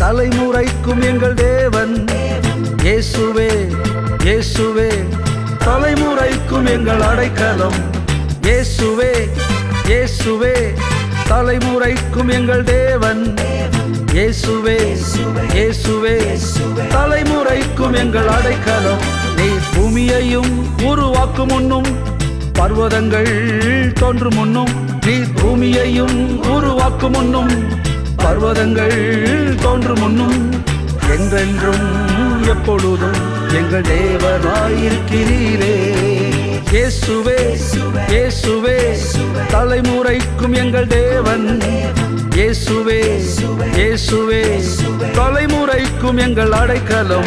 தலைமுறைக்கும் எங்கள் தேவன் இயேசுவே இயேசுவே தலைமுறைக்கும் எங்கள் அடைக்கலம் இயேசுவே இயேசுவே தலைமுறைக்கும் எங்கள் தேவன் இயேசுவே இயேசுவே தலைமுறைக்கும் எங்கள் அடைக்கலம் நீ பூமியையும் உருவாக்கும் முன்னும் பர்வதங்கள் தோன்றும் முன்னும் நீ பூமியையும் உருவாக்கும் முன்னும் பர்வதங்கள் தோன்றும் முன்னும் என்றென்றும் எப்பொழுதும் எங்கள் தேவனாயிருக்கிறீரே இயேசுவே இயேசுவே தலைமுறைக்கும் எங்கள் தேவன் இயேசுவே இயேசுவே தலைமுறைக்கும் எங்கள் அடைக்கலம்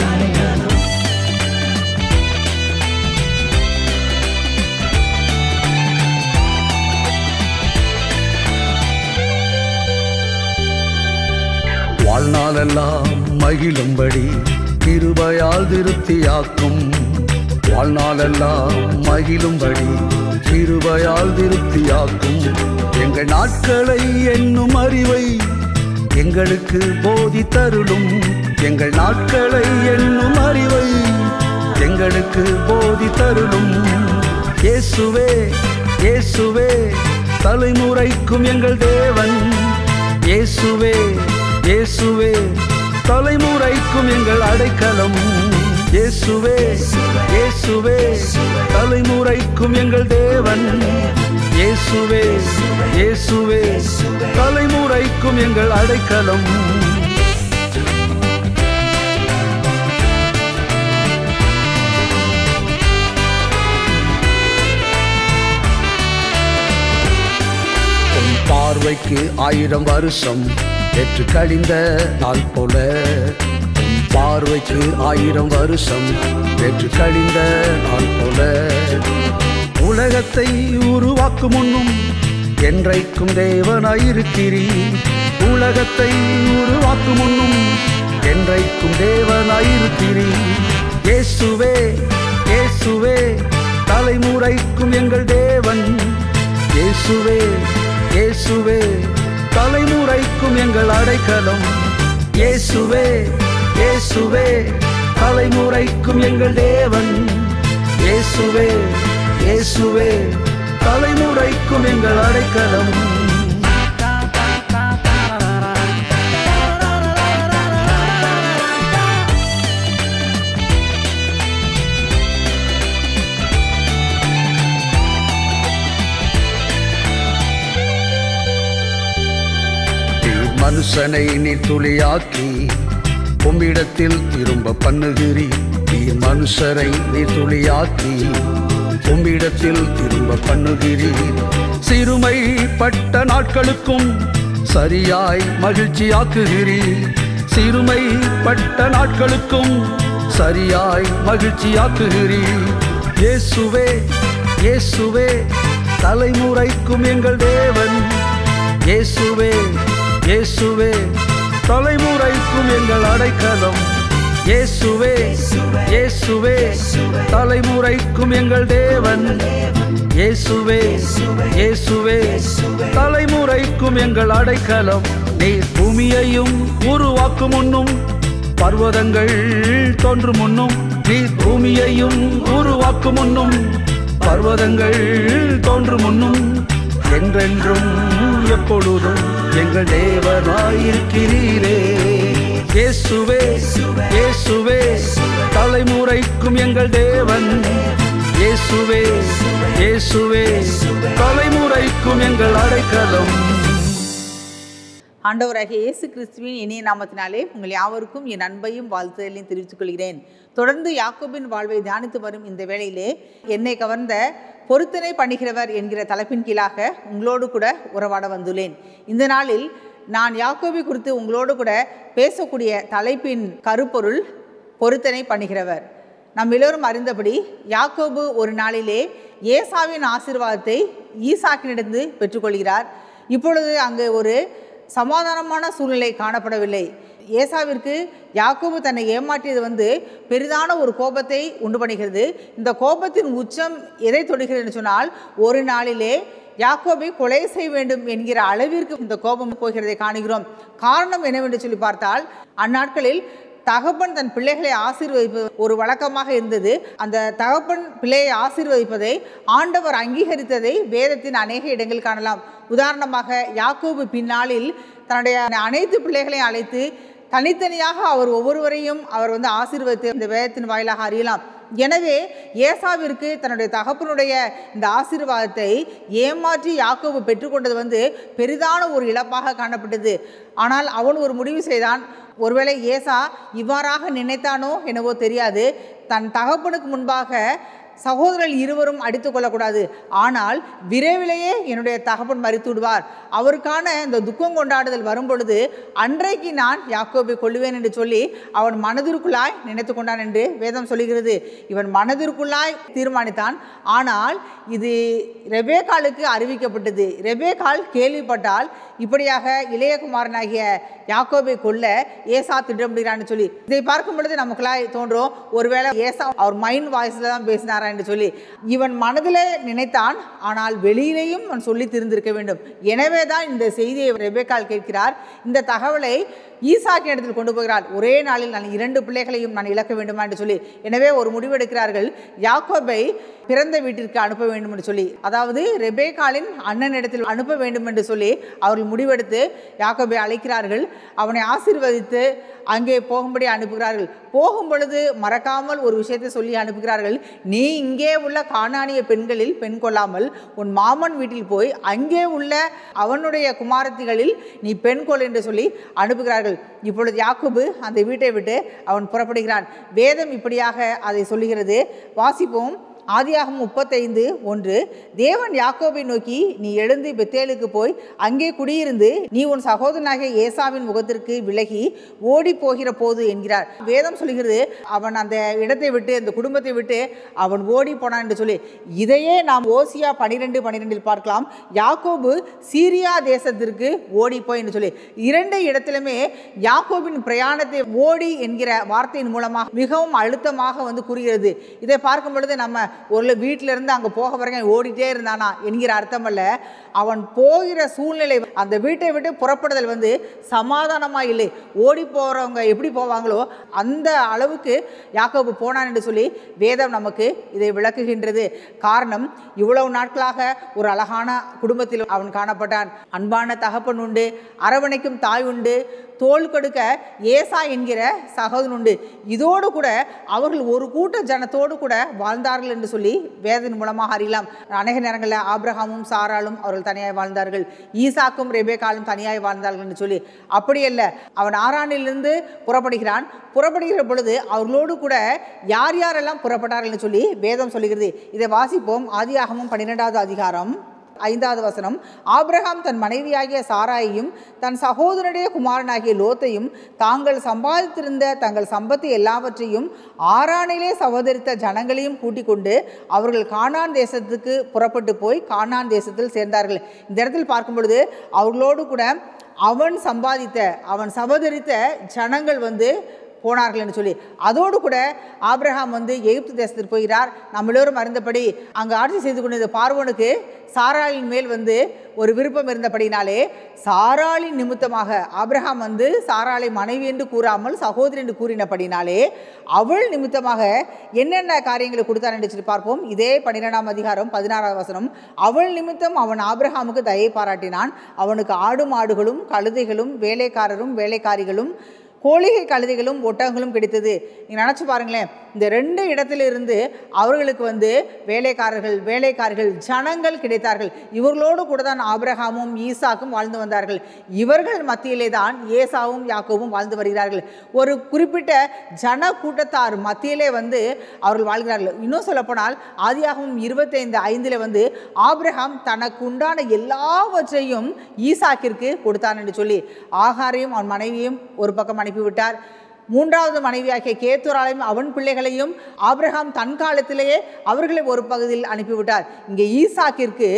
வாழ்நாளெல்லாம் மகிழும்படி கிருபையால் திருப்தியாக்கும் வாழ்நாளெல்லாம் மகிழும்படி கிருபையால் திருப்தியாக்கும் எங்கள் நாட்களை என்னும் அறிவை எங்களுக்கு போதி தருளும் எங்கள் நாட்களை என்னும் அறிவை எங்களுக்கு போதி தருளும் இயேசுவே இயேசுவே தலைமுறைக்கும் எங்கள் தேவன் இயேசுவே இயேசுவே தலைமுறைக்கும் எங்கள் அடைக்கலம் இயேசுவே இயேசுவே தலைமுறைக்கும் எங்கள் தேவன் இயேசுவே இயேசுவே தலைமுறைக்கும் எங்கள் அடைக்கலம் உன் பார்வைக்கு ஆயிரம் வருஷம் ஏற்று கழிந்த நாள் போல உன் பார்வைக்கு ஆயிரம் வருஷம் ஏற்று கழிந்த நாள் போல உலகத்தை உருவாக்கும் முன்னும் என்றைக்கும் தேவனாயிருக்கிறீர் உலகத்தை உருவாக்கும் முன்னும் என்றைக்கும் தேவனாயிருக்கிறீர் இயேசுவே இயேசுவே தலைமுறைக்கும் எங்கள் தேவன் இயேசுவே இயேசுவே தலைமுறைக்கும் எங்கள் அடைக்கலம் இயேசுவே இயேசுவே தலைமுறைக்கும் எங்கள் தேவன் இயேசுவே இயேசுவே தலைமுறைக்கும் எங்கள் அடைக்கலம் நீர் மனுஷனை நீர் துளியாக்கி உம்மிடத்தில் திரும்ப பண்ணுகிறீ நீர் மனுஷரை நீர் துளியாக்கி உம்மிடத்தில் திரும்ப பண்ணுகிறீர் சிறுமைப்பட்ட நாட்களுக்கும் சரியாய் மகிழ்ச்சியாக்குகிறீர் சிறுமைப்பட்ட நாட்களுக்கும் சரியாய் மகிழ்ச்சியாக்குகிறீர் இயேசுவே இயேசுவே தலைமுறைக்கும் எங்கள் தேவன் இயேசுவே இயேசுவே தலைமுறைக்கும் எங்கள் அடைக்கலம் இயேசுவே இயேசுவே தலைமுறைக்கும் எங்கள் தேவன் இயேசுவே இயேசுவே தலைமுறைக்கும் எங்கள் அடைக்கலம் நீர் பூமியையும் உருவாக்கும் முன்னும் பர்வதங்கள் தோன்றும் முன்னும் நீர் பூமியையும் உருவாக்கும் முன்னும் பர்வதங்கள் தோன்றும் முன்னும் என்றென்றும் எப்பொழுதும் எங்கள் தேவனாயிருக்கிறீரே இயேசுவே இயேசுவே தலைமுறைக்கும் எங்கள் தேவன் இயேசுவே இயேசுவே தலைமுறைக்கும் எங்கள் அடைக்கலம் ஆண்டவராகிய இயேசு கிறிஸ்துவின் இனிய நாமத்தினாலே உங்கள் யாவருக்கும் என் அன்பையும் வாழ்த்துதலையும் தெரிவித்துக் கொள்கிறேன் தொடர்ந்து யாக்கோபின் வாழ்வை தியானித்து வரும் இந்த வேளையிலே என்னை கவர்ந்த பொருத்தனை பண்ணுகிறவர் என்கிற தலைப்பின் கீழாக உங்களோடு கூட உறவாட வந்துள்ளேன் இந்த நாளில் நான் யாக்கோபி குறித்து உங்களோடு கூட பேசக்கூடிய தலைப்பின் கருப்பொருள் பொருத்தனை பண்ணுகிறவர் நம் எல்லோரும் அறிந்தபடி யாக்கோபு ஒரு நாளிலே ஏசாவின் ஆசீர்வாதத்தை ஈசாக்கினிடந்து பெற்றுக்கொள்கிறார் இப்பொழுது அங்கு ஒரு சமாதானமான சூழ்நிலை காணப்படவில்லை ஏசாவிற்கு யாக்கோபு தன்னை ஏமாற்றியது வந்து பெரிதான ஒரு கோபத்தை உண்டு பண்ணுகிறது இந்த கோபத்தின் உச்சம் எதை தொடுகிறது என்று சொன்னால் ஒரு நாளிலே யாக்கோபை கொலை செய்ய வேண்டும் என்கிற அளவிற்கு இந்த கோபம் போகிறதை காணுகிறோம் காரணம் என்னவென்று சொல்லி பார்த்தால் அந்நாட்களில் தகப்பன் தன் பிள்ளைகளை ஆசீர்வதிப்பது ஒரு வழக்கமாக இருந்தது அந்த தகப்பன் பிள்ளையை ஆசீர்வதிப்பதை ஆண்டவர் அங்கீகரித்ததை வேதத்தின் அநேக இடங்கள் காணலாம் உதாரணமாக யாக்கோபு பின்னாளில் தன்னுடைய அனைத்து பிள்ளைகளையும் அழைத்து தனித்தனியாக அவர் ஒவ்வொருவரையும் அவர் வந்து ஆசீர்வதித்து இந்த வேதத்தின் வாயிலாக அறியலாம் எனவே ஏசாவிற்கு தன்னுடைய தகப்பனுடைய இந்த ஆசீர்வாதத்தை ஏமாற்றி யாக்கோபு பெற்றுக்கொண்டது வந்து பெரிதான ஒரு இழப்பாக காணப்பட்டது ஆனால் அவன் ஒரு முடிவு செய்தான் ஒருவேளை ஏசா இவ்வாறாக நினைத்தானோ என்னவோ தெரியாது தன் தகப்பனுக்கு முன்பாக சகோதரர் இருவரும் அடித்து கொள்ளக்கூடாது ஆனால் விரைவிலேயே என்னுடைய தகப்பன் மறித்து விடுவார் அவருக்கான இந்த துக்கம் கொண்டாடுதல் வரும் பொழுது அன்றைக்கு நான் யாக்கோபை கொள்ளுவேன் என்று சொல்லி அவன் மனதிற்குள்ளாய் நினைத்து கொண்டான் என்று வேதம் சொல்லுகிறது இவன் மனதிற்குள்ளாய் தீர்மானித்தான் ஆனால் இது ரெபேக்காலுக்கு அறிவிக்கப்பட்டது ரெபேக்கால் கேள்விப்பட்டால் இப்படியாக இளையகுமாரனாகிய யாக்கோபை கொல்ல ஏசா திட்டமிடுகிறான்னு சொல்லி இதை பார்க்கும் பொழுது நமக்குள்ளாய் தோன்றும் ஒருவேளை ஏசா அவர் மைண்ட் வாய்ஸில் தான் பேசினாரா என்று சொல்லி இவன் மனதில் நினைத்தான் ஆனால் வெளியிலேயும் அவன் சொல்லி திருந்திருக்க வேண்டும் எனவே தான் இந்த செய்தியை ரெபேக்கால் கேட்கிறார் இந்த தகவலை ஈசாக்கின் இடத்தில் கொண்டு போகிறார் ஒரே நாளில் நான் இரண்டு பிள்ளைகளையும் நான் இழக்க வேண்டுமா என்று சொல்லி எனவே ஒரு முடிவெடுக்கிறார்கள் யாக்கோபை பிறந்த வீட்டிற்கு அனுப்ப வேண்டும் என்று சொல்லி அதாவது ரெபேக்காலின் அண்ணன் இடத்தில் அனுப்ப வேண்டும் என்று சொல்லி அவர்கள் முடிவெடுத்து யாக்கோபை அழைக்கிறார்கள் அவனை ஆசீர்வதித்து அங்கே போகும்படி அனுப்புகிறார்கள் போகும் பொழுது மறக்காமல் ஒரு விஷயத்தை சொல்லி அனுப்புகிறார்கள் நீ இங்கே உள்ள காணானிய பெண்களில் பெண் கொள்ளாமல் உன் மாமன் வீட்டில் போய் அங்கே உள்ள அவனுடைய குமாரத்திகளில் நீ பெண் கொள் என்று சொல்லி அனுப்புகிறார்கள் இப்பொழுது யாக்கோபு அந்த வீட்டை விட்டு அவன் புறப்படுகிறான் வேதம் இப்படியாக அதை சொல்லுகிறது வாசிப்போம் ஆதியாகம் முப்பத்தைந்து ஒன்று தேவன் யாக்கோபை நோக்கி நீ எழுந்து பெத்தேலுக்கு போய் அங்கே குடியிருந்து நீ உன் சகோதரனாகிய ஏசாவின் முகத்திற்கு விலகி ஓடி போகிற போது என்கிறார் வேதம் சொல்கிறது அவன் அந்த இடத்தை விட்டு அந்த குடும்பத்தை விட்டு அவன் ஓடி போனான் என்று சொல்லி இதையே நாம் ஓசியா பனிரெண்டு பனிரெண்டில் பார்க்கலாம் யாக்கோபு சீரியா தேசத்திற்கு ஓடி போய் என்று சொல்லி இரண்டு இடத்திலுமே யாக்கோபின் பிரயாணத்தை ஓடி என்கிற வார்த்தையின் மூலமாக மிகவும் அழுத்தமாக வந்து கூறுகிறது இதை பார்க்கும் பொழுது நம்ம ஒரு வீட்டில இருந்து அங்கே போக வரைக்கும் ஓடிட்டே இருந்தானா என்கிற அர்த்தம் அல்ல அவன் போகிற சூழ்நிலை அந்த வீட்டை விட்டு புறப்படுதல் வந்து சமாதானமாக இல்லை ஓடி போகிறவங்க எப்படி போவாங்களோ அந்த அளவுக்கு யாக்கோபு போனான் என்று சொல்லி வேதம் நமக்கு இதை விளக்குகின்றது காரணம் இவ்வளவு நாட்களாக ஒரு அழகான குடும்பத்தில் அவன் காணப்பட்டான் அன்பான தகப்பன் உண்டு அரவணைக்கும் தாய் உண்டு தோல் கொடுக்க ஏசா என்கிற சகோதரன் உண்டு இதோடு கூட அவர்கள் ஒரு கூட்ட ஜனத்தோடு கூட வாழ்ந்தார்கள் என்று சொல்லி வேதத்தின் மூலமாக அறியலாம் அநேக நேரங்களில் ஆபிரகாமும் சாராலும் அவர்கள் தனியாய் வாழ்ந்தார்கள் ஈசாக்கும் ரெபேக்காலும் தனியாய் வாழ்ந்தார்கள் என்று சொல்லி அப்படியல்ல அவன் ஆரானிலிருந்து புறப்படுகிறான் புறப்படுகிற பொழுது அவர்களோடு கூட யார் யாரெல்லாம் புறப்பட்டார்கள் என்று சொல்லி வேதம் சொல்லுகிறது இதை வாசிப்போம் ஆதியாகமும் பன்னிரெண்டாவது அதிகாரம் ஐந்தாவது வசனம் ஆபிரகாம் தன் மனைவியாகிய சாராயையும் தன் சகோதரனுடைய குமாரனாகிய லோத்தையும் தாங்கள் சம்பாதித்திருந்த தங்கள் சம்பத்து எல்லாவற்றையும் ஆறானிலே சகோதரித்த ஜனங்களையும் கூட்டிக் கொண்டு அவர்கள் கானான் தேசத்துக்கு புறப்பட்டு போய் கானான் தேசத்தில் சேர்ந்தார்கள் இந்த இடத்தில் பார்க்கும் பொழுது அவர்களோடு கூட அவன் சம்பாதித்த அவன் சகோதரித்த ஜனங்கள் வந்து போனார்கள் என்று சொல்லி அதோடு கூட ஆபிரகாம் வந்து எகிப்து தேசத்திற்கு போகிறார் நம்ம எல்லோரும் அறிந்தபடி அங்கு ஆட்சி செய்து கொண்டிருந்த பார்வோனுக்கு சாராளின் மேல் வந்து ஒரு விருப்பம் இருந்தபடினாலே சாராளின் நிமித்தமாக ஆபிரகாம் வந்து சாராளை மனைவி என்று கூறாமல் சகோதரி என்று கூறினபடினாலே அவள் நிமித்தமாக என்னென்ன காரியங்களை கொடுத்தான் என்று சொல்லி பார்ப்போம் இதே பன்னிரெண்டாம் அதிகாரம் பதினாறாவது வசனம் அவள் நிமித்தம் அவன் ஆபிரகாமுக்கு தயை பாராட்டினான் அவனுக்கு ஆடு மாடுகளும் கழுதைகளும் வேலைக்காரரும் வேலைக்காரிகளும் கோழிகை கழுதைகளும் ஒட்டகங்களும் கிடைத்தது நீங்கள் நினச்சி பாருங்களேன் இந்த ரெண்டு இடத்திலிருந்து அவர்களுக்கு வந்து வேலைக்காரர்கள் வேலைக்காரர்கள் ஜனங்கள் கிடைத்தார்கள் இவர்களோடு கூட தான் ஆபிரகாமும் ஈசாக்கும் வாழ்ந்து வந்தார்கள் இவர்கள் மத்தியிலே தான் ஏசாவும் யாக்கோவும் வாழ்ந்து வருகிறார்கள் ஒரு குறிப்பிட்ட ஜன கூட்டத்தார் மத்தியிலே வந்து அவர்கள் வாழ்கிறார்கள் இன்னும் சொல்லப்போனால் ஆதியாகவும் இருபத்தைந்து ஐந்தில் வந்து ஆபிரகாம் தனக்கு உண்டான எல்லாவற்றையும் ஈசாக்கிற்கு கொடுத்தான் என்று சொல்லி ஆகாரையும் அவன் மனைவியும் ஒரு பக்கம் அனுப்பிவிட்டார் மூன்றாவது மனைவியாகிய கேத்துராலையும் அவன் பிள்ளைகளையும் ஆபிரகாம் தன் காலத்திலேயே அவர்களை ஒரு பகுதியில் அனுப்பிவிட்டார் இங்கே ஈசாக்கிற்கு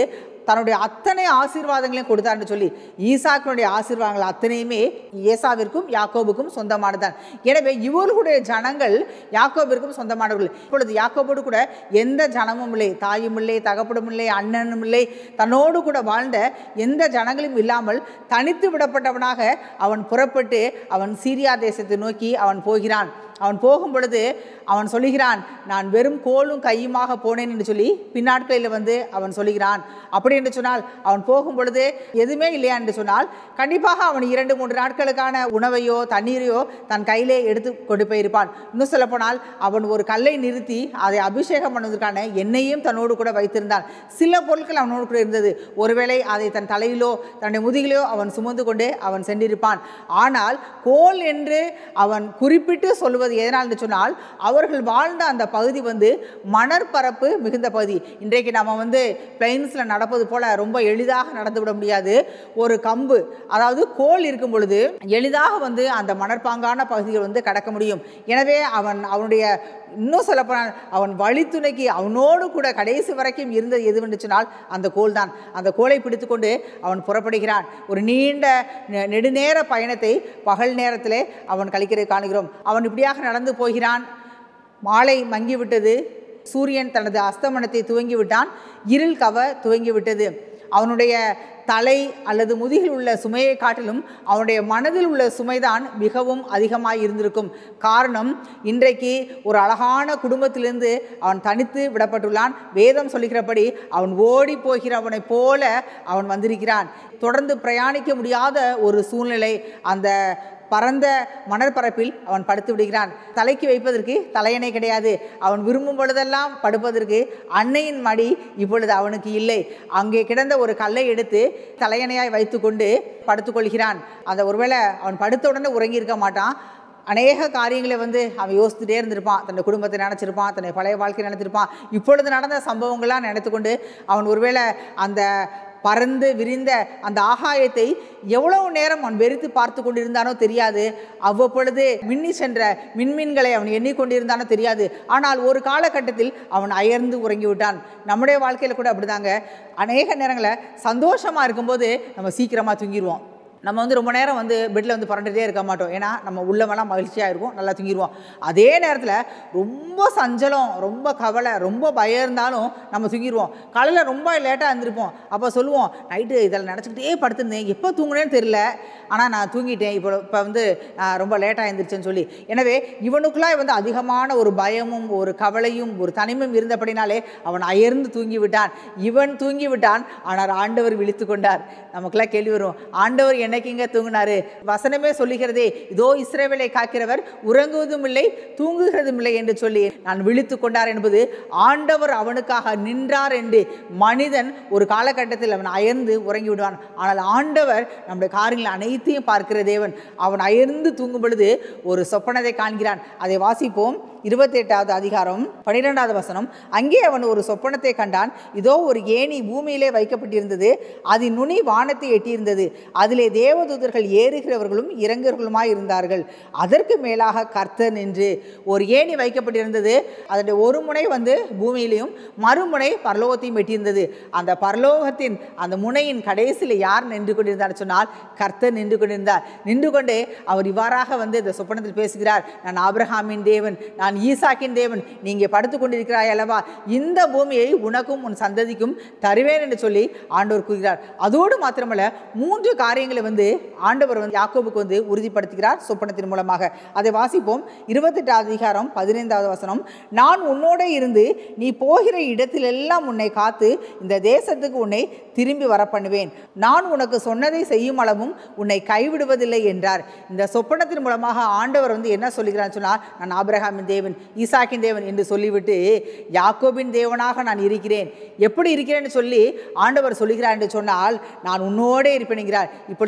தன்னுடைய அத்தனை ஆசீர்வாதங்களையும் கொடுத்தார்னு சொல்லி ஈசாக்கினுடைய ஆசீர்வாதங்கள் அத்தனையுமே ஏசாவிற்கும் யாக்கோபுக்கும் சொந்தமானதான் எனவே இவர்களுடைய ஜனங்கள் யாக்கோபிற்கும் சொந்தமானவர்கள் இப்பொழுது யாக்கோபோடு கூட எந்த ஜனமும் இல்லை தாயும் இல்லை தகப்படும் இல்லை அண்ணனும் இல்லை தன்னோடு கூட வாழ்ந்த எந்த ஜனங்களும் இல்லாமல் தனித்து விடப்பட்டவனாக அவன் புறப்பட்டு அவன் சீரியா தேசத்தை நோக்கி அவன் போகிறான் அவன் போகும் பொழுது அவன் சொல்லுகிறான் நான் வெறும் கோலும் கையுமாக போனேன் என்று சொல்லி பின்னாட்களில் வந்து அவன் சொல்லுகிறான் அப்படி என்று சொன்னால் அவன் போகும் பொழுது எதுவுமே இல்லையா என்று சொன்னால் கண்டிப்பாக அவன் இரண்டு மூன்று நாட்களுக்கான உணவையோ தண்ணீரையோ தன் கையிலே எடுத்து கொண்டு போயிருப்பான் இன்னும் சொல்லப்போனால் அவன் ஒரு கல்லை நிறுத்தி அதை அபிஷேகம் பண்ணுவதற்கான எண்ணெயும் தன்னோடு கூட வைத்திருந்தான் சில பொருட்கள் அவனோடு கூட இருந்தது ஒருவேளை அதை தன் தலையிலோ தன்னுடைய முதுகிலோ அவன் சுமந்து கொண்டு அவன் சென்றிருப்பான் ஆனால் கோல் என்று அவன் குறிப்பிட்டு சொல்வது எதனால் என்று சொன்னால் அவர்கள் வாழ்ந்த அந்த பகுதி வந்து மணற்பரப்பு மிகுந்த பகுதி இன்றைக்கு நம்ம வந்து பிளைன்ஸில் நடப்பது போல ரொம்ப எளிதாக நடந்து விட முடியாது ஒரு கம்பு அதாவது கோல் இருக்கும் பொழுது எளிதாக வந்து அந்த மணற்பாங்கான பகுதிகள் வந்து கடக்க முடியும் எனவே அவன் அவனுடைய இன்னும் சொல்லப்போனால் அவன் வழித்துணைக்கு அவனோடு கூட கடைசி வரைக்கும் இருந்தது எதுவென்று சொன்னால் அந்த கோல் தான் அந்த கோலை பிடித்துக்கொண்டு அவன் புறப்படுகிறான் ஒரு நீண்ட நெ- நெடுநேர பயணத்தை பகல் நேரத்திலே அவன் கழிக்கிறது காணுகிறோம் அவன் இப்படியாக நடந்து போகிறான் மாலை மங்கிவிட்டது சூரியன் தனது அஸ்தமனத்தை துவங்கி விட்டான் இருள் கவ துவங்கி விட்டது அவனுடைய தலை அல்லது முதுகில் உள்ள சுமையை காட்டிலும் அவனுடைய மனதில் உள்ள சுமைதான் மிகவும் அதிகமாக இருந்திருக்கும் காரணம் இன்றைக்கு ஒரு அழகான குடும்பத்திலிருந்து அவன் தனித்து விடப்பட்டுள்ளான் வேதம் சொல்லுகிறபடி அவன் ஓடி போகிறவனைப் போல அவன் வந்திருக்கிறான் தொடர்ந்து பிரயாணிக்க முடியாத ஒரு சூழ்நிலை அந்த பரந்த மணற்பரப்பில் அவன் படுத்து விடுகிறான் தலைக்கு வைப்பதற்கு தலையணை கிடையாது அவன் விரும்பும் பொழுதெல்லாம் படுப்பதற்கு அன்னையின் மடி இப்பொழுது அவனுக்கு இல்லை அங்கே கிடந்த ஒரு கல்லை எடுத்து தலையணையாய் வைத்துக்கொண்டு படுத்துக்கொள்கிறான் அந்த ஒருவேளை அவன் படுத்த உடனே உறங்கி இருக்க மாட்டான் அநேக காரியங்களை வந்து அவன் யோசித்துட்டே இருந்திருப்பான் தன்னை குடும்பத்தை நினச்சிருப்பான் தன்னை பழைய வாழ்க்கை நினைச்சிருப்பான் இப்பொழுது நடந்த சம்பவங்கள்லாம் நினைத்துக்கொண்டு அவன் ஒருவேளை அந்த பறந்து விரிந்த அந்த ஆகாயத்தை எவ்வளவு நேரம் அவன் வெறித்து பார்த்து கொண்டிருந்தானோ தெரியாது அவ்வப்பொழுது மின்னி சென்ற மின்மீன்களை அவன் எண்ணிக்கொண்டிருந்தானோ தெரியாது ஆனால் ஒரு காலகட்டத்தில் அவன் அயர்ந்து உறங்கி விட்டான் நம்முடைய வாழ்க்கையில் கூட அப்படிதாங்க அநேக நேரங்களில் சந்தோஷமாக இருக்கும்போது நம்ம சீக்கிரமாக தூங்கிடுவோம் நம்ம வந்து ரொம்ப நேரம் வந்து பெட்டில் வந்து புரண்டுட்டே இருக்க மாட்டோம் ஏன்னா நம்ம உள்ளமெல்லாம் மகிழ்ச்சியாக இருக்கும் நல்லா தூங்கிடுவோம் அதே நேரத்தில் ரொம்ப சஞ்சலம் ரொம்ப கவலை ரொம்ப பயம் இருந்தாலும் நம்ம தூங்கிடுவோம் காலையில் ரொம்ப லேட்டாக இருந்திருப்போம் அப்போ சொல்லுவோம் நைட்டு இதில் நினச்சிக்கிட்டே படுத்திருந்தேன் எப்போ தூங்குனேன்னு தெரில ஆனால் நான் தூங்கிட்டேன் இப்போ இப்போ வந்து ஆஹ், ரொம்ப லேட்டாக எழுந்திரிச்சேன்னு சொல்லி எனவே இவனுக்குள்ளாய் வந்து அதிகமான ஒரு பயமும் ஒரு கவலையும் ஒரு தனிமையும் இருந்தபடினாலே அவன் அயர்ந்து தூங்கி விட்டான் இவன் தூங்கி விட்டான் ஆனால் ஆண்டவர் விழித்து கொண்டார் நமக்கெல்லாம் கேள்வி வரும் ஆண்டவர் என்னைக்குங்க தூங்கினாரு வசனமே சொல்லுகிறதே இதோ இஸ்ரவேலை காக்கிறவர் உறங்குவதும் இல்லை தூங்குகிறதும் இல்லை என்று சொல்லி நான் விழித்து கொண்டார் என்பது ஆண்டவர் அவனுக்காக நின்றார் என்று மனிதன் ஒரு காலகட்டத்தில் அவன் அயர்ந்து உறங்கி விடுவான் ஆனால் ஆண்டவர் நம்முடைய காரியங்கள் அனைத்தையும் பார்க்கிற தேவன் அவன் அயர்ந்து தூங்கும் பொழுது ஒரு சொப்பனத்தை காண்கிறான் அதை வாசிப்போம் இருபத்தி எட்டாவது அதிகாரம் பனிரெண்டாவது வசனம் அங்கே அவன் ஒரு சொப்பனத்தை கண்டான் இதோ ஒரு ஏணி பூமியிலே வைக்கப்பட்டிருந்தது அதன் நுனி வானத்தை எட்டியிருந்தது அதிலே தேவதூதர்கள் ஏறுகிறவர்களும் இறங்குகிறவர்களுமாய் இருந்தார்கள் அதற்கு மேலாக கர்த்தர் நின்று ஒரு ஏணி வைக்கப்பட்டிருந்தது அதனுடைய ஒரு முனை வந்து பூமியிலையும் மறுமுனை பரலோகத்தையும் எட்டியிருந்தது அந்த பரலோகத்தின் அந்த முனையின் கடைசியில் யார் நின்று கொண்டிருந்தார் சொன்னால் கர்த்தர் நின்று கொண்டிருந்தார் நின்று கொண்டே அவர் இவ்வாறாக வந்து இந்த சொப்பனத்தில் பேசுகிறார் நான் ஆபிரகாமின் தேவன் நான் ஈசாக்கின் தேவன் நீ இங்கே படுத்து கொண்டிருக்கிறாய் அல்லவா இந்த பூமியை உனக்கும் உன் சந்ததிக்கும் தருவேன் என்று சொல்லி ஆண்டவர் கூறுகிறார் அதோடு மாத்திரமல்ல மூன்று காரியங்களை வந்து ஆண்டவர் வந்து யாக்கோபுக்கு வந்து உறுதிப்படுத்துகிறார் சொப்பனத்தின் மூலமாக அதை வாசிப்போம் இருபத்தெட்டாவது அதிகாரம் பதினைந்தாவது வசனம் நான் உன்னோட இருந்து நீ போகிற இடத்திலெல்லாம் உன்னை காத்து இந்த தேசத்துக்கு உன்னை திரும்பி வர பண்ணுவேன் நான் உனக்கு சொன்னதை செய்யும் அளவும் உன்னை கைவிடுவதில்லை என்றார் இந்த சொப்பனத்தின் மூலமாக ஆண்டவர் வந்து என்ன சொல்லுகிறான்னு சொன்னால் நான் ஆபிரகாமின் தேவன் ஈசாக்கின் தேவன் என்று சொல்லிவிட்டு யாக்கோபின் தேவனாக நான் இருக்கிறேன் எப்படி இருக்கிறேன்னு சொல்லி ஆண்டவர் சொல்லுகிறார் என்று சொன்னால் நான் உன்னோடே இருப்பேன் என்கிறார் இப்பொழுது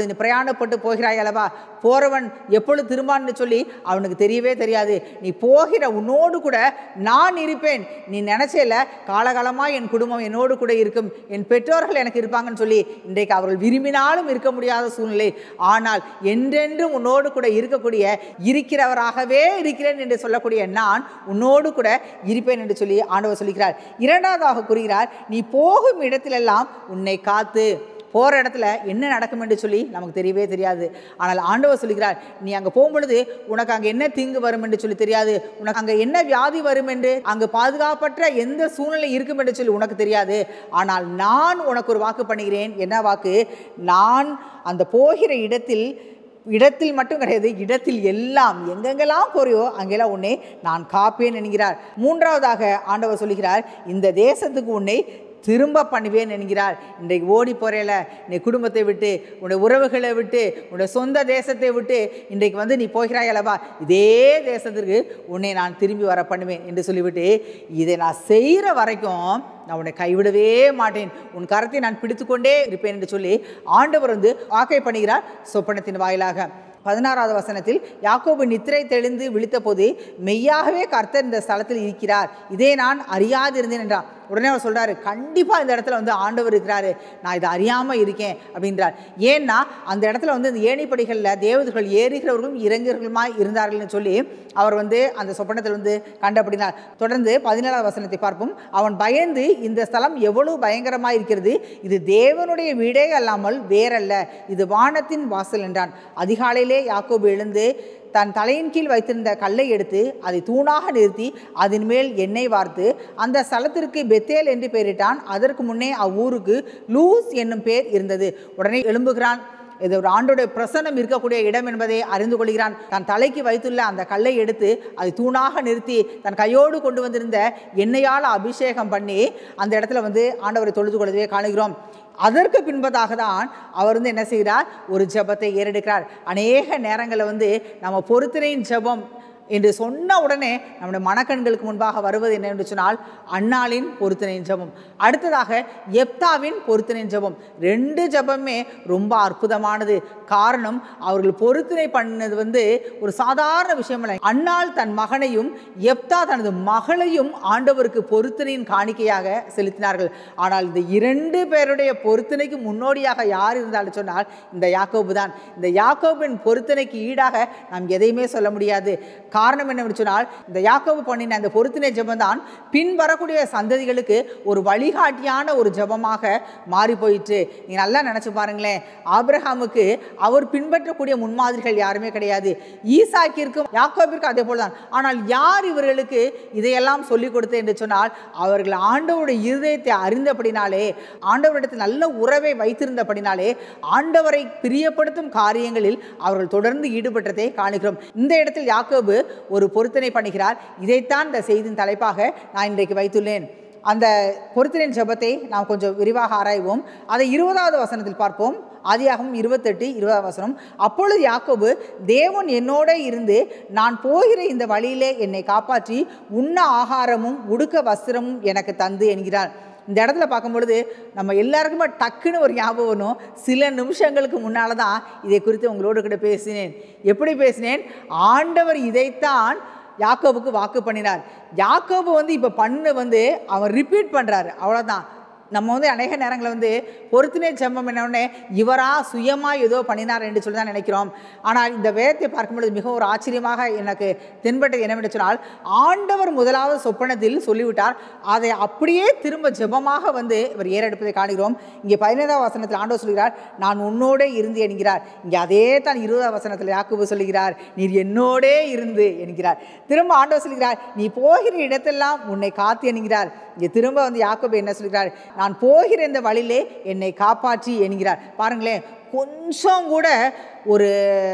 நீ பிரயாணப்பட்டு போகிறாய் அல்லவா போறவன் எப்பொழுது திரும்பான்னு சொல்லி அவனுக்கு தெரியவே தெரியாது நீ போகிற உன்னோடு கூட நான் இருப்பேன் நீ நினைச்சல காலகாலமாக என் குடும்பம் என்னோடு கூட இருக்கும் என் பெற்றோர்கள் எனக்கு இருப்பாங்கன்னு சொல்லி இன்றைக்கு அவர்கள் விரும்பினாலும் இருக்க முடியாத சூழ்நிலை ஆனால் என்றென்றும் உன்னோடு கூட இருக்கக்கூடிய இருக்கிறவராகவே இருக்கிறேன் என்று சொல்லக்கூடிய நான் உன்னோடு கூட இருப்பேன் என்று சொல்லி ஆண்டவர் சொல்லுகிறார் இரண்டாவதாக கூறுகிறார் நீ போகும் இடத்திலெல்லாம் உன்னை காத்து போகிற இடத்துல என்ன நடக்கும் என்று சொல்லி நமக்கு தெரியவே தெரியாது ஆனால் ஆண்டவர் சொல்லுகிறார் நீ அங்கே போகும்பொழுது உனக்கு அங்கே என்ன தீங்கு வரும் என்று சொல்லி தெரியாது உனக்கு அங்கே என்ன வியாதி வரும் என்று அங்கு பாதுகாப்பற்ற எந்த சூழ்நிலை இருக்கும் என்று சொல்லி உனக்கு தெரியாது ஆனால் நான் உனக்கு ஒரு வாக்கு பண்ணுகிறேன் என்ன வாக்கு நான் அந்த போகிற இடத்தில் இடத்தில் மட்டும் கிடையாது இடத்தில் எல்லாம் எங்கெங்கெல்லாம் போறியோ அங்கெல்லாம் உன்னை நான் காப்பேன் என்கிறார் மூன்றாவதாக ஆண்டவர் சொல்லுகிறார் இந்த தேசத்துக்கு உன்னை திரும்ப பண்ணுவேன் என்கிறார் இன்றைக்கு ஓடி போறேல நீ குடும்பத்தை விட்டு உன்னுடைய உறவுகளை விட்டு உன்னுடைய சொந்த தேசத்தை விட்டு இன்றைக்கு வந்து நீ போகிறாய் அல்லவா இதே தேசத்திற்கு உன்னை நான் திரும்பி வர பண்ணுவேன் என்று சொல்லிவிட்டு இதை நான் செய்கிற வரைக்கும் நான் உன்னை கைவிடவே மாட்டேன் உன் கரத்தை நான் பிடித்துக்கொண்டே இருப்பேன் என்று சொல்லி ஆண்டவர் வந்து வாக்கை பண்ணுகிறார் சொப்பனத்தின் வாயிலாக பதினாறாவது வசனத்தில் யாக்கோபு நித்திரை தெளிந்து விழித்தபோது மெய்யாகவே கர்த்தர் இந்த ஸ்தலத்தில் இருக்கிறார் இதே நான் அறியாதிருந்தேன் என்றார் உடனே அவர் சொல்றாரு கண்டிப்பாக இந்த இடத்துல வந்து ஆண்டவர் இருக்கிறாரு நான் இதை அறியாமல் இருக்கேன் அப்படின்றார் ஏன்னா அந்த இடத்துல வந்து இந்த ஏணிப்படிகளில் தேவதைகள் ஏறுகிறவர்களும் இறங்குகிறவர்களுமாய் இருந்தார்கள்னு சொல்லி அவர் வந்து அந்த சொப்பனத்தில் வந்து கண்டபடினார் தொடர்ந்து பதினேழாவது வசனத்தை பார்ப்போம் அவன் பயந்து இந்த ஸ்தலம் எவ்வளவு பயங்கரமாக இருக்கிறது இது தேவனுடைய வீடே அல்லாமல் வேறல்ல இது வானத்தின் வாசல் என்றான் அதிகாலையிலே யாக்கோபு எழுந்து தன் தலையின் கீழ் வைத்திருந்த கல்லை எடுத்து அதை தூணாக நிறுத்தி அதன் மேல் எண்ணெய் வார்த்து அந்த ஸ்தலத்திற்கு பெத்தேல் என்று பெயரிட்டான் அதற்கு முன்னே அவ்வூருக்கு லூஸ் என்னும் பேர் இருந்தது உடனே எழும்புகிறான் இது ஒரு ஆண்டோடைய பிரசன்னம் இருக்கக்கூடிய இடம் என்பதை அறிந்து கொள்கிறான் தன் தலைக்கு வைத்துள்ள அந்த கல்லை எடுத்து அதை தூணாக நிறுத்தி தன் கையோடு கொண்டு வந்திருந்த எண்ணெயால் அபிஷேகம் பண்ணி அந்த இடத்துல வந்து ஆண்டவரை தொழுது கொள்வதை காணுகிறோம் அதற்கு பின்பதாக தான் அவர் வந்து என்ன செய்கிறார் ஒரு ஜெபத்தை ஏறெடுக்கிறார் அநேக நேரங்களில் வந்து நம்ம பொறுத்திரையின் ஜெபம் என்று சொன்ன உடனே நம்முடைய மனக்கண்களுக்கு முன்பாக வருவது என்ன என்று சொன்னால் அன்னாளின் பொருத்தனையின் ஜெபம் அடுத்ததாக எப்தாவின் பொருத்தனையின் ஜெபம் ரெண்டு ஜெபமே ரொம்ப அற்புதமானது காரணம் அவர்கள் பொருத்தனை பண்ணது வந்து ஒரு சாதாரண விஷயம் இல்லை அன்னாள் தன் மகனையும் எப்தா தனது மகளையும் ஆண்டவருக்கு பொருத்தனையின் காணிக்கையாக செலுத்தினார்கள் ஆனால் இந்த இரண்டு பேருடைய பொருத்தனைக்கு முன்னோடியாக யார் இருந்தாலும் சொன்னால் இந்த யாக்கோபு தான் இந்த யாக்கோபின் பொருத்தனைக்கு ஈடாக நாம் எதையுமே சொல்ல முடியாது காரணம் என்னவென்று சொன்னால் இந்த யாக்கோபு பண்ணின அந்த பொருத்தினை ஜெபம் தான் பின் வரக்கூடிய சந்ததிகளுக்கு ஒரு வழிகாட்டியான ஒரு ஜெபமாக மாறி போயிற்று நீ நல்லா நினச்சி பாருங்களேன் ஆபிரகாமுக்கு அவர் பின்பற்றக்கூடிய முன்மாதிரிகள் யாருமே கிடையாது ஈசாக்கிற்கும் யாக்கோபிற்கும் அதே போல தான் ஆனால் யார் இவர்களுக்கு இதையெல்லாம் சொல்லிக் கொடுத்து என்று சொன்னால் அவர்கள் ஆண்டவருடைய இருதயத்தை அறிந்தபடினாலே ஆண்டவரிடத்தில் நல்ல உறவை வைத்திருந்தபடினாலே ஆண்டவரை பிரியப்படுத்தும் காரியங்களில் அவர்கள் தொடர்ந்து ஈடுபட்டதை காணுகிறோம் இந்த இடத்தில் யாக்கோபு ஒரு பொருத்தனை பண்ணுகிறார் இதைத்தான் இந்த செய்தியின் தலைப்பாக நான் இன்றைக்கு வைத்துள்ளேன் அந்த பொருத்தனின் ஜெபத்தை நாம் கொஞ்சம் விரிவாக ஆராய்வோம் அதை இருபதாவது வசனத்தில் பார்ப்போம் ஆதியாகமம் இருபத்தெட்டு இருபதாவது வசனம் அப்பொழுது யாக்கோபு தேவன் என்னோட இருந்து நான் போகிற இந்த வழியிலே என்னை காப்பாற்றி உண்ண ஆகாரமும் உடுக்க வஸ்திரமும் எனக்கு தந்து என்கிறார் இந்த இடத்துல பார்க்கும் பொழுது நம்ம எல்லாருக்குமே டக்குன்னு ஒரு ஞாபகம் வரும் சில நிமிஷங்களுக்கு முன்னால் தான் இதை குறித்து உங்களோடு கூட பேசினேன் எப்படி பேசினேன் ஆண்டவர் இதைத்தான் யாக்கோபுக்கு வாக்கு பண்ணினார் யாக்கோபு வந்து இப்போ பண்ணு வந்து அவன் ரிப்பீட் பண்ணுறாரு அவ்வளோதான் நம்ம வந்து அநேக நேரங்களில் வந்து பொருத்தினை ஜெபம் என்னவுடனே இவரா சுயமாக ஏதோ பண்ணினார் என்று சொல்லி தான் நினைக்கிறோம் ஆனால் இந்த வேதத்தை பார்க்கும்பொழுது மிகவும் ஒரு ஆச்சரியமாக எனக்கு தென்பட்டது என்னவென்று சொன்னால் ஆண்டவர் முதலாவது சொப்பனத்தில் சொல்லிவிட்டார் அதை அப்படியே திரும்ப ஜெபமாக வந்து இவர் ஏறெடுப்பதை காணுகிறோம் இங்கே பதினைந்தாம் வசனத்தில் ஆண்டவர் சொல்கிறார் நான் உன்னோடே இருந்து என்கிறார் இங்கே அதே தான் இருபதாம் வசனத்தில் யாக்கோபு சொல்கிறார் நீர் என்னோடே இருந்து என்கிறார் திரும்ப ஆண்டவர் சொல்கிறார் நீ போகிற இடத்தெல்லாம் உன்னை காத்து என்கிறார் இங்கே திரும்ப வந்து யாக்கோபு என்ன சொல்கிறார் நான் போகிற இந்த வழியிலே என்னை காப்பாற்றி என்கிறார் பாருங்களேன் கொஞ்சம் கூட ஒரு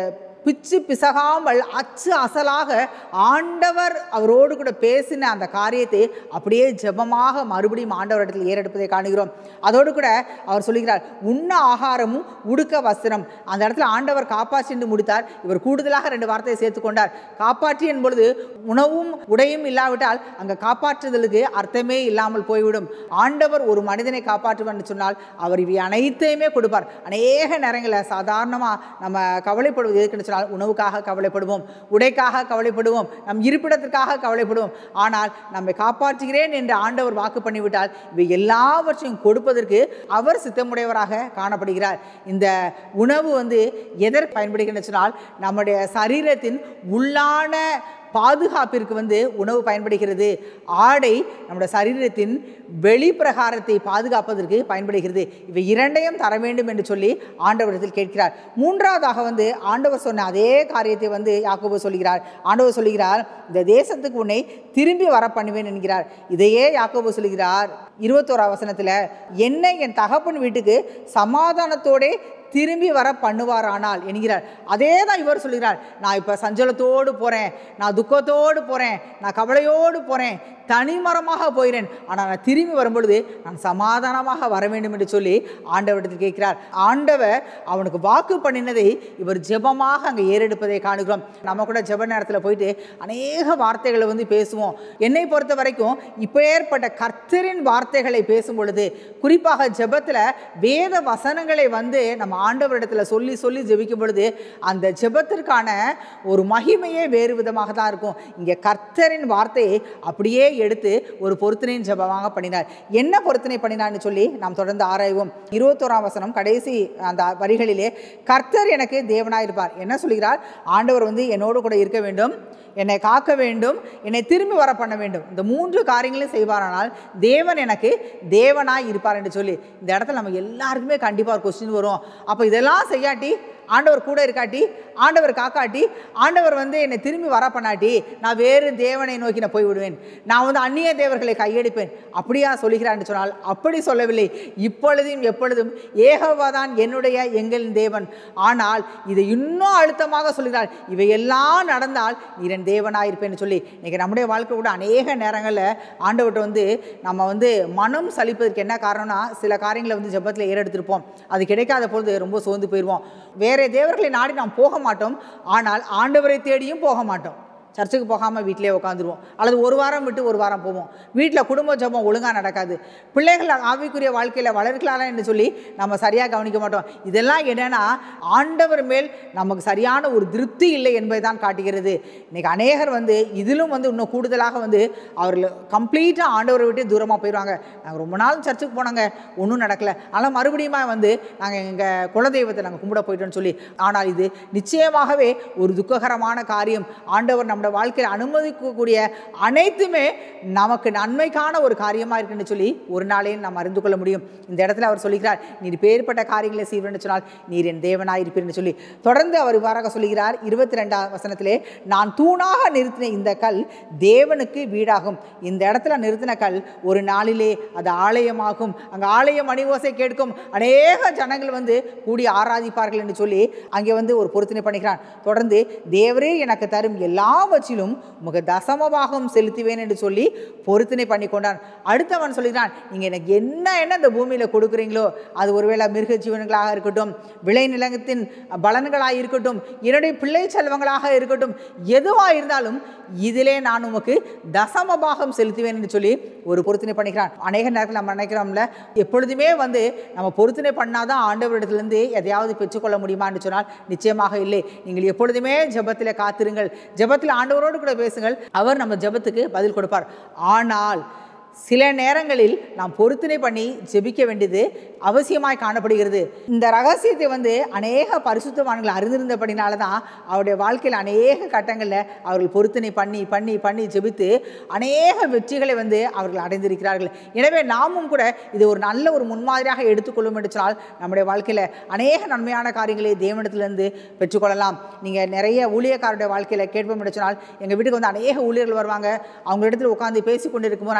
பிச்சு பிசகாமல் அச்சு அசலாக ஆண்டவர் அவரோடு கூட பேசின அந்த காரியத்தை அப்படியே ஜெபமாக மறுபடியும் ஆண்டவர் இடத்தில் ஏறெடுப்பதை காணுகிறோம் அதோடு கூட அவர் சொல்லுகிறார் உண்ண ஆகாரமும் உடுக்க வஸ்திரம் அந்த இடத்துல ஆண்டவர் காப்பாற்றி என்று முடித்தார் இவர் கூடுதலாக ரெண்டு வார்த்தையை சேர்த்துக்கொண்டார் காப்பாற்றி என்பொழுது உணவும் உடையும் இல்லாவிட்டால் அங்கே காப்பாற்றுதலுக்கு அர்த்தமே இல்லாமல் போய்விடும் ஆண்டவர் ஒரு மனிதனை காப்பாற்றுவார் என்று சொன்னால் அவர் இவை அனைத்தையுமே கொடுப்பார் அநேக நேரங்களில் சாதாரணமாக நம்ம கவலைப்படுவது எதுக்குன்னு சொன்னால் உணவுக்காக கவலைப்படுவோம் உடைக்காக கவலைப்படுவோம் நம் இருப்பிடத்திற்காக கவலைப்படுவோம் ஆனால் நம்மை காப்பாற்றுகிறேன் என்று ஆண்டவர் வாக்கு பண்ணிவிட்டால் இவை எல்லாவற்றையும் கொடுப்பதற்கு அவர் சித்தமுடையவராக காணப்படுகிறார் இந்த உணவு வந்து எதற்கு பயன்படுகிறது சொன்னால் நம்முடைய சரீரத்தின் உள்ளான பாதுகாப்பிற்கு வந்து உணவு பயன்படுகிறது ஆடை நம்முடைய சரீரத்தின் வெளிப்பிரகாரத்தை பாதுகாப்பதற்கு பயன்படுகிறது இவை இரண்டையும் தர வேண்டும் என்று சொல்லி ஆண்டவரிடத்தில் கேட்கிறார் மூன்றாவதாக வந்து ஆண்டவர் சொன்ன அதே காரியத்தை வந்து யாக்கோபு சொல்கிறார் ஆண்டவர் சொல்கிறார் இந்த தேசத்துக்கு உன்னை திரும்பி வர பண்ணுவேன் என்கிறார் இதையே யாக்கோபு சொல்கிறார் இருபத்தோரா வசனத்தில் என்னை என் தகப்பன் வீட்டுக்கு சமாதானத்தோடே திரும்பி வர பண்ணுவாரானால் என்கிறார் அதே தான் இவர் சொல்கிறார் நான் இப்போ சஞ்சலத்தோடு போகிறேன் நான் துக்கத்தோடு போகிறேன் நான் கவலையோடு போகிறேன் தனிமரமாக போகிறேன் ஆனால் நான் திரும்பி வரும்பொழுது நான் சமாதானமாக வர வேண்டும் என்று சொல்லி ஆண்டவரிடத்தில் கேட்கிறார் ஆண்டவர் அவனுக்கு வாக்கு பண்ணினதை இவர் ஜெபமாக அங்கே ஏறெடுப்பதை காணுகிறோம் நம்ம கூட ஜெப நேரத்தில் போயிட்டு அநேக வார்த்தைகளை வந்து பேசுவோம் என்னை பொறுத்த வரைக்கும் இப்போ ஏற்பட்ட கர்த்தரின் வார்த்தைகளை பேசும் பொழுது குறிப்பாக ஜெபத்தில் வேத வசனங்களை வந்து நம்ம ஆண்டவரிடத்தில் சொல்லி சொல்லி ஜெபிக்கும் பொழுது அந்த ஜெபத்திற்கான ஒரு மகிமையே வேறு விதமாக தான் இருக்கும் இங்கே கர்த்தரின் வார்த்தையை அப்படியே எடுத்து ஒரு பொருத்தனையின் ஜெபமாக பண்ணினார் என்ன பொருத்தனை பண்ணினார்னு சொல்லி நாம் தொடர்ந்து ஆராய்வோம் இருபத்தோராம் வசனம் கடைசி அந்த வரிகளிலே கர்த்தர் எனக்கு தேவனாயிருப்பார் என்ன சொல்கிறார் ஆண்டவர் வந்து என்னோடு கூட இருக்க வேண்டும் என்னை காக்க வேண்டும் என்னை திரும்பி வர பண்ண வேண்டும் இந்த மூன்று காரியங்களையும் செய்வாரானால் தேவன் எனக்கு தேவனாய் இருப்பார் என்று சொல்லி இந்த இடத்துல நம்ம எல்லாருக்குமே கண்டிப்பாக ஒரு கொஸ்டின் வரும் அப்போ இதெல்லாம் செய்யாட்டி ஆண்டவர் கூட இருக்காட்டி ஆண்டவர் காக்காட்டி ஆண்டவர் வந்து என்னை திரும்பி வர பண்ணாட்டி நான் வேறு தேவனை நோக்கி நான் போய் விடுவேன் நான் வந்து அந்நிய தேவர்களை கையெடுப்பேன் அப்படியா சொல்கிறான்னு சொன்னால் அப்படி சொல்லவில்லை இப்பொழுதும் எப்பொழுதும் ஏகவாதான் என்னுடைய எங்களின் தேவன் ஆனால் இதை இன்னும் அழுத்தமாக சொல்கிறார் இவையெல்லாம் நடந்தால் நீர் என் தேவனாக இருப்பேன்னு சொல்லி இன்றைக்கி நம்முடைய வாழ்க்கை கூட அநேக நேரங்களில் ஆண்டவர்கிட்ட வந்து நம்ம வந்து மனம் சலிப்பதற்கு என்ன காரணம்னா சில காரியங்களை வந்து ஜெபத்தில் ஏறெடுத்திருப்போம் அது கிடைக்காத பொழுது ரொம்ப சோர்ந்து போயிடுவோம் வேற தேவர்களை நாடி நாம் போக மாட்டோம் ஆனால் ஆண்டவரை தேடியும் போக மாட்டோம் சர்ச்சுக்கு போகாமல் வீட்டிலே உட்காந்துருவோம் அல்லது ஒரு வாரம் விட்டு ஒரு வாரம் போவோம் வீட்டில் குடும்ப ஜபம் ஒழுங்காக நடக்காது பிள்ளைகள் ஆவிக்குரிய வாழ்க்கையில் வளர்களால என்று சொல்லி நம்ம சரியாக கவனிக்க மாட்டோம் இதெல்லாம் என்னென்னா ஆண்டவர் மேல் நமக்கு சரியான ஒரு திருப்தி இல்லை என்பதை தான் காட்டுகிறது இன்றைக்கி அநேகர் வந்து இதிலும் வந்து இன்னும் கூடுதலாக வந்து அவர்கள் கம்ப்ளீட்டாக ஆண்டவரை விட்டு தூரமாக போயிடுவாங்க நாங்கள் ரொம்ப நாள் சர்ச்சுக்கு போனாங்க ஒன்றும் நடக்கலை ஆனால் மறுபடியும் வந்து நாங்கள் எங்கள் குலதெய்வத்தை நாங்கள் கும்பிட போயிட்டோம்னு சொல்லி ஆனால் இது நிச்சயமாகவே ஒரு துக்ககரமான காரியம் ஆண்டவர் நம்முடைய வாழ்க்கையில் அனுமதிக்கக்கூடிய அனைத்துமே நமக்கு நன்மைக்கான ஒரு காரியமாக இருக்குன்னு சொல்லி ஒரு நாளையும் நாம் அறிந்து கொள்ள முடியும் இந்த இடத்துல அவர் சொல்கிறார் நீர் பேர்பட்ட காரியங்களை செய்வேன்னு சொன்னால் நீர் என் தேவனாக இருப்பீர்னு சொல்லி தொடர்ந்து அவர் இவ்வாறாக சொல்கிறார் இருபத்தி ரெண்டாம் வசனத்திலே நான் தூணாக நிறுத்தின இந்த கல் தேவனுக்கு வீடாகும் இந்த இடத்துல நிறுத்தின கல் ஒரு நாளிலே அது ஆலயமாகும் அங்கே ஆலயம் அணிவோசை கேட்கும் அநேக ஜனங்கள் வந்து கூடி ஆராதிப்பார்கள் என்று சொல்லி அங்கே வந்து ஒரு பொருத்தனை பண்ணுகிறான் தொடர்ந்து தேவரே எனக்கு தரும் எல்லாவற்றிலும் உமக்கு தசமபாகம் செலுத்துவேன் என்று சொல்லி பொருத்தனை பண்ணி கொண்டான் அடுத்தவன் சொல்கிறான் நீங்கள் எனக்கு என்ன என்ன இந்த பூமியில் கொடுக்குறீங்களோ அது ஒருவேளை மிருக ஜீவன்களாக இருக்கட்டும் விளைநிலத்தின் பலன்களாக இருக்கட்டும் என்னுடைய பிள்ளை செல்வங்களாக இருக்கட்டும் எதுவாக இருந்தாலும் இதிலே நான் உமக்கு தசம பாகம் செலுத்துவேன் என்று சொல்லி ஒரு பொருத்தனை பண்ணிக்கிறான் அநேக நேரத்தில் நம்ம நினைக்கிறோம்ல எப்பொழுதுமே வந்து நம்ம பொருத்தனை பண்ணாதான் ஆண்டவரிடத்திலிருந்து எதையாவது பெற்றுக்கொள்ள முடியுமான்னு சொன்னால் நிச்சயமாக இல்லை நீங்கள் எப்பொழுதுமே ஜெபத்தில் காத்திருங்கள் ஜெபத்தில் ஆண்டவரோடு கூட பேசுங்கள் அவர் நம்ம ஜெபத்துக்கு பதில் கொடுப்பார் ஆனால் சில நேரங்களில் நாம் பொருத்தனை பண்ணி ஜெபிக்க வேண்டியது அவசியமாய் காணப்படுகிறது இந்த ரகசியத்தை வந்து அநேக பரிசுத்தவான்கள் அறிந்திருந்தபடினால தான் அவருடைய வாழ்க்கையில் அநேக கட்டங்களில் அவர்கள் பொருத்தனை பண்ணி பண்ணி பண்ணி ஜெபித்து அநேக வெற்றிகளை வந்து அவர்கள் அடைந்திருக்கிறார்கள் எனவே நாமும் கூட இது ஒரு நல்ல ஒரு முன்மாதிரியாக எடுத்துக்கொள்ளும் என்று சொன்னால் நம்முடைய வாழ்க்கையில் அநேக நன்மையான காரியங்களை தேவனிடத்திலிருந்து பெற்றுக்கொள்ளலாம் நீங்கள் நிறைய ஊழியக்காரருடைய வாழ்க்கையில் கேட்போம் என்று சொன்னால் எங்கள் வீட்டுக்கு வந்து அநேக ஊழியர்கள் வருவாங்க அவங்க இடத்துல உட்காந்து பேசி கொண்டு இருக்கும்போது நான் கேட்பேன்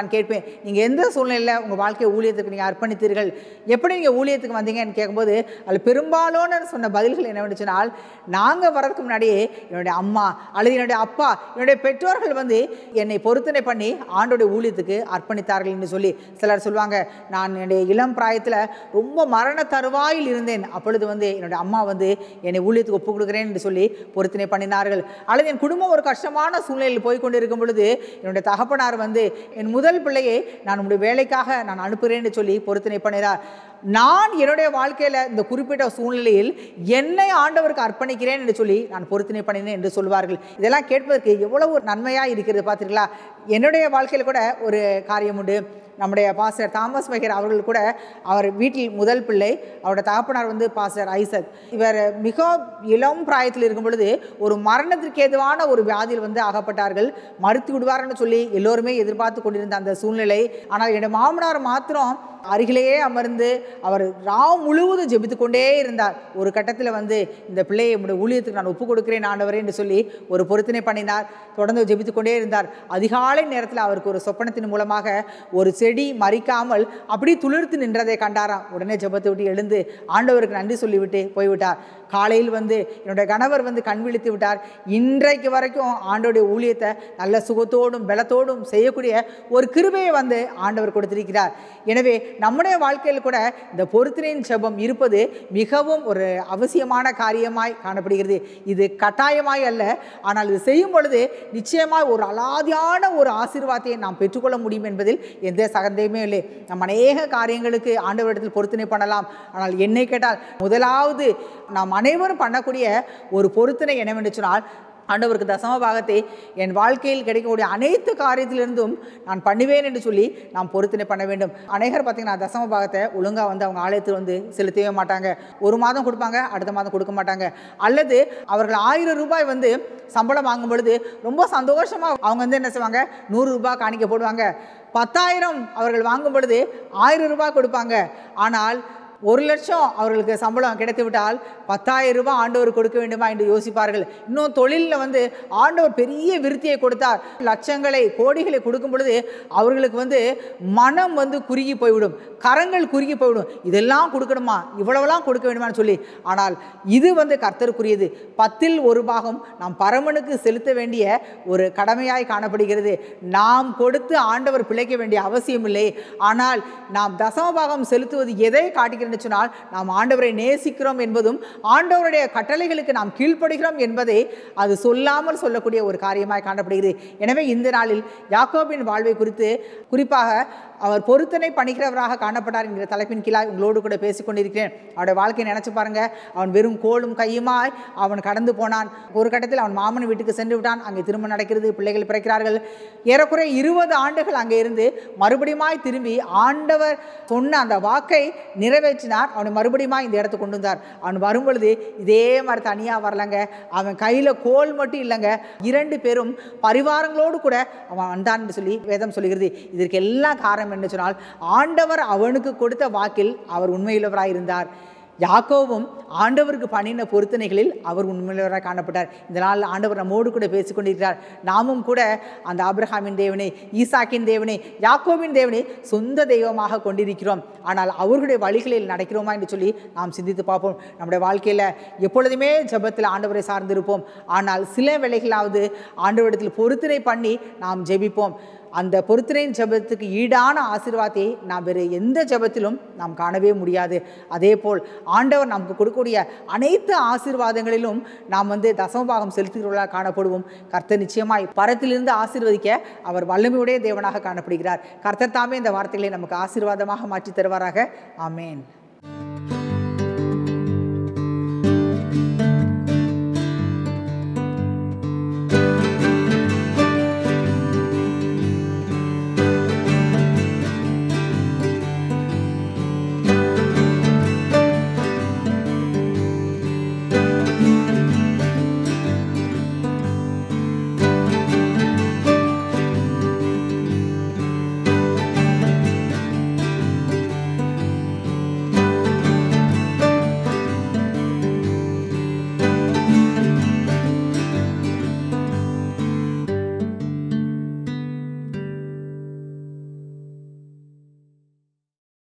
நீங்கள் எந்த சூழ்நிலையில் உங்கள் வாழ்க்கை ஊழியத்துக்கு நீங்கள் அர்ப்பணித்தீர்கள் எப்படி நீங்கள் ஊழியத்துக்கு வந்தீங்கன்னு கேட்கும்போது அதில் பெரும்பாலான சொன்ன பதில்கள் என்ன வந்துச்சுனால் நாங்கள் வரதுக்கு முன்னாடியே என்னுடைய அம்மா அல்லது என்னுடைய அப்பா என்னுடைய பெற்றோர்கள் வந்து என்னை பொருத்தனை பண்ணி ஆண்டோடைய ஊழியத்துக்கு அர்ப்பணித்தார்கள் என்று சொல்லி சிலர் சொல்லுவாங்க நான் என்னுடைய இளம் பிராயத்தில் ரொம்ப மரண தருவாயில் இருந்தேன் அப்பொழுது வந்து என்னுடைய அம்மா வந்து என்னை ஊழியத்துக்கு ஒப்பு கொடுக்குறேன் என்று சொல்லி பொருத்தனை பண்ணினார்கள் அல்லது என் குடும்பம் ஒரு கஷ்டமான சூழ்நிலையில் போய் கொண்டு இருக்கும் பொழுது என்னுடைய தகப்பனார் வந்து என் முதல் பிள்ளையை நான் உங்களுடைய வேலைக்காக நான் அனுப்புகிறேன் என்று சொல்லி பொருத்தனை பண்ணினார் நான் என்னுடைய வாழ்க்கையில் இந்த குறிப்பிட்ட சூழ்நிலையில் என்னை ஆண்டவருக்கு அர்ப்பணிக்கிறேன் என்று சொல்லி நான் பொருத்தனை பண்ணினேன் என்று சொல்வார்கள் இதெல்லாம் கேட்பதற்கு எவ்வளவு ஒரு நன்மையாக இருக்கிறது பார்த்தீங்களா என்னுடைய வாழ்க்கையில் கூட ஒரு காரியம் உண்டு நம்முடைய பாஸ்டர் தாமஸ் மைகர் அவர்கள் கூட அவர் வீட்டில் முதல் பிள்ளை அவரோட தகப்பனார் வந்து பாஸ்டர் ஐசக் இவர் மிக இளம் பிராயத்தில் இருக்கும் பொழுது ஒரு மரணத்திற்கு ஏதுவான ஒரு வியாதியில் வந்து அகப்பட்டார்கள் மறுத்து விடுவார்னு சொல்லி எல்லோருமே எதிர்பார்த்து கொண்டிருந்த அந்த சூழ்நிலை ஆனால் என்னுடைய மாமனார் மாத்திரம் அருகிலேயே அமர்ந்து அவர் ராவ் முழுவதும் ஜெபித்து கொண்டே இருந்தார் ஒரு கட்டத்தில் வந்து இந்த பிள்ளையை என்னுடைய ஊழியத்துக்கு நான் ஒப்பு கொடுக்கிறேன் ஆண்டவரே என்று சொல்லி ஒரு பொருத்தனை பண்ணினார் தொடர்ந்து ஜெபித்து கொண்டே இருந்தார் அதிகாலை நேரத்தில் அவருக்கு ஒரு சொப்பனத்தின் மூலமாக ஒரு செடி மறிக்காமல் அப்படி துளிர்த்து நின்றதை கண்டாராம் உடனே ஜெபத்தை விட்டு எழுந்து ஆண்டவருக்கு நன்றி சொல்லிவிட்டு போய்விட்டார் காலையில் வந்து என்னுடைய கணவர் வந்து கண் விழித்து விட்டார் இன்றைக்கு வரைக்கும் ஆண்டோடைய ஊழியத்தை நல்ல சுகத்தோடும் பலத்தோடும் செய்யக்கூடிய ஒரு கிருபையை வந்து ஆண்டவர் கொடுத்திருக்கிறார் எனவே நம்முடைய வாழ்க்கையில் கூட இந்த பொருத்தனையின் ஜெபம் இருப்பது மிகவும் ஒரு அவசியமான காரியமாய் காணப்படுகிறது இது கட்டாயமாய் அல்ல ஆனால் இது செய்யும் பொழுது நிச்சயமாய் ஒரு அலாதியான ஒரு ஆசீர்வாதத்தை நாம் பெற்றுக்கொள்ள முடியும் என்பதில் எந்த சகந்தயமே இல்லை நம்ம அநேக காரியங்களுக்கு ஆண்டவரிடத்தில் பொருத்தனை பண்ணலாம் ஆனால் என்னை கேட்டால் முதலாவது நாம் அனைவரும் பண்ணக்கூடிய ஒரு பொருத்தனை என்னவென்று சொன்னால் ஆண்டவருக்கு தசம பாகத்தை என் வாழ்க்கையில் கிடைக்கக்கூடிய அனைத்து காரியத்திலிருந்தும் நான் பண்ணுவேன் என்று சொல்லி நாம் பொருத்தனை பண்ண வேண்டும் அநேகர் பார்த்தீங்கன்னா தசம பாகத்தை ஒழுங்காக வந்து அவங்க ஆலயத்தில் வந்து செலுத்தவே மாட்டாங்க ஒரு மாதம் கொடுப்பாங்க அடுத்த மாதம் கொடுக்க மாட்டாங்க அல்லது அவர்கள் ஆயிரம் ரூபாய் வந்து சம்பளம் வாங்கும் பொழுது ரொம்ப சந்தோஷமாக அவங்க வந்து என்ன செய்வாங்க நூறு ரூபாய் காணிக்க போடுவாங்க பத்தாயிரம் அவர்கள் வாங்கும் பொழுது ஆயிரம் ரூபாய் கொடுப்பாங்க ஆனால் ஒரு லட்சம் அவர்களுக்கு சம்பளம் கிடைத்து விட்டால் பத்தாயிரம் ரூபாய் ஆண்டவர் கொடுக்க வேண்டுமா என்று யோசிப்பார்கள் இன்னும் தொழிலில் வந்து ஆண்டவர் பெரிய விருத்தியை கொடுத்தார் லட்சங்களை கோடிகளை கொடுக்கும் பொழுது அவர்களுக்கு வந்து மனம் வந்து குறுகி போய்விடும் கரங்கள் குறுகி போய்விடும் இதெல்லாம் கொடுக்கணுமா இவ்வளவெல்லாம் கொடுக்க வேண்டுமான்னு சொல்லி ஆனால் இது வந்து கர்த்தருக்குரியது பத்தில் ஒரு பாகம் நாம் பரமனுக்கு செலுத்த வேண்டிய ஒரு கடமையாய் காணப்படுகிறது நாம் கொடுத்து ஆண்டவர் பிழைக்க வேண்டிய அவசியம் இல்லை ஆனால் நாம் தசம பாகம் செலுத்துவது எதை காட்டுகிறது என்று சொன்னால் நாம் ஆண்டவரை நேசிக்கிறோம் என்பதும் ஆண்டவருடைய கட்டளைகளுக்கு நாம் கீழ்ப்படுகிறோம் என்பதை அது சொல்லாமல் சொல்லக்கூடிய ஒரு காரியமாய் காணப்படுகிறது எனவே இந்த நாளில் யாக்கோபின் வாழ்வை குறித்து குறிப்பாக அவர் பொருத்தனை பணிகிறவராக காணப்பட்டார் என்கிற தலைப்பின் கீழாய் உங்களோடு கூட பேசிக் கொண்டிருக்கிறேன் அவருடைய வாழ்க்கையை நினைச்சு பாருங்க அவன் வெறும் கோலும் கையுமாய் அவன் கடந்து போனான் ஒரு கட்டத்தில் அவன் மாமன் வீட்டுக்கு சென்று விட்டான் அங்கே திருமணம் நடக்கிறது பிள்ளைகள் பிறக்கிறார்கள் ஏறக்குறைய இருபது ஆண்டுகள் அங்கே இருந்து மறுபடியுமாய் திரும்பி ஆண்டவர் சொன்ன அந்த வாக்கை நிறைவேற்றினார் அவனை மறுபடியும் இந்த இடத்துக்கு கொண்டு வந்தார் அவன் வரும்பொழுது இதே மாதிரி தனியாக வரலங்க அவன் கையில் கோல் மட்டும் இல்லைங்க இரண்டு பேரும் பரிவாரங்களோடு கூட அவன் வந்தான் என்று சொல்லி வேதம் சொல்கிறது இதற்கு எல்லாம் காரணம் என்ன சொன்னால் ஆண்டவர் அவனுக்கு கொடுத்த வாக்கில் அவர் உண்மையுள்ளவராக இருந்தார் யாக்கோவும் ஆண்டவருக்கு பண்ணின பொருத்தனைகளில் அவர் உண்மையுள்ளவராக காணப்பட்டார் இந்த நாள் ஆண்டவர் நம்மோடு கூட பேசிக்கொண்டிருக்கிறார் நாமும் கூட அந்த ஆபிரகாமின் தேவனை ஈசாக்கின் தேவனை யாக்கோவின் தேவனை சொந்த தெய்வமாக கொண்டிருக்கிறோம் ஆனால் அவர்களுடைய வழிகளில் நடக்கிறோமா என்று சொல்லி நாம் சிந்தித்து பார்ப்போம் நம்முடைய வாழ்க்கையில் எப்பொழுதுமே ஜெபத்தில் ஆண்டவரை சார்ந்திருப்போம் ஆனால் சில வேளைகளாவது ஆண்டவரிடத்தில் பொருத்தனை பண்ணி நாம் ஜெபிப்போம் அந்த பொருத்தனையின் ஜெபத்துக்கு ஈடான ஆசீர்வாதத்தை நாம் வேறு எந்த ஜெபத்திலும் நாம் காணவே முடியாது அதே போல் ஆண்டவர் நமக்கு கொடுக்கக்கூடிய அனைத்து ஆசீர்வாதங்களிலும் நாம் வந்து தசமபாகம் செலுத்துகிறவர்களாக காணப்படுவோம் கர்த்தர் நிச்சயமாய் பரத்திலிருந்து ஆசீர்வதிக்க அவர் வல்லமையுடைய தேவனாக காணப்படுகிறார் கர்த்தர் தாமே இந்த வார்த்தைகளை நமக்கு ஆசீர்வாதமாக மாற்றி தருவாராக ஆமேன்